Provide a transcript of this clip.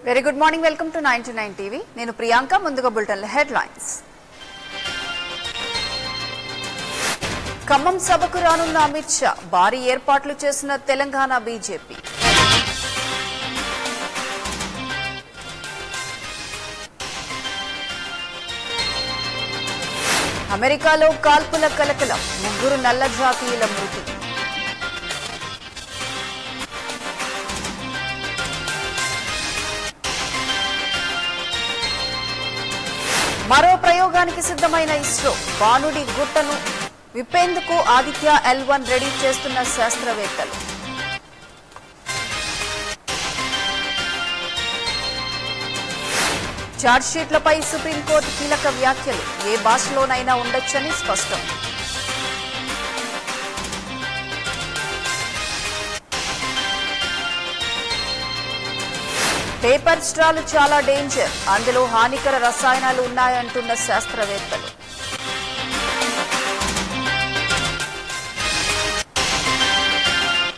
very good morning welcome to ninety nine TV నేను ప్రియాంక ముందుగా bulletin head lines Khammam సభకు రానున్న అమిత్ షా భారీ ఏర్పాట్లు చేసిన తెలంగాణ బీజేపీ అమెరికాలో కాల్పుల కలకలం ముగ్గురు నల్ల జాతీయుల మృతి మరో ప్రయోగానికి సిద్ధమైన ఇస్రో బాణుడి గుట్టను విప్పేందుకు ఆదిత్య ఎల్ వన్ రెడీ చేస్తున్న శాస్త్రవేత్తలు ఛార్జ్షీట్లపై సుప్రీంకోర్టు కీలక వ్యాఖ్యలు ఏ భాషలోనైనా ఉండొచ్చని స్పష్టం పేపర్ స్ట్రాలు చాలా డేంజర్ అందులో హానికర రసాయనాలు ఉన్నాయంటున్న శాస్త్రవేత్తలు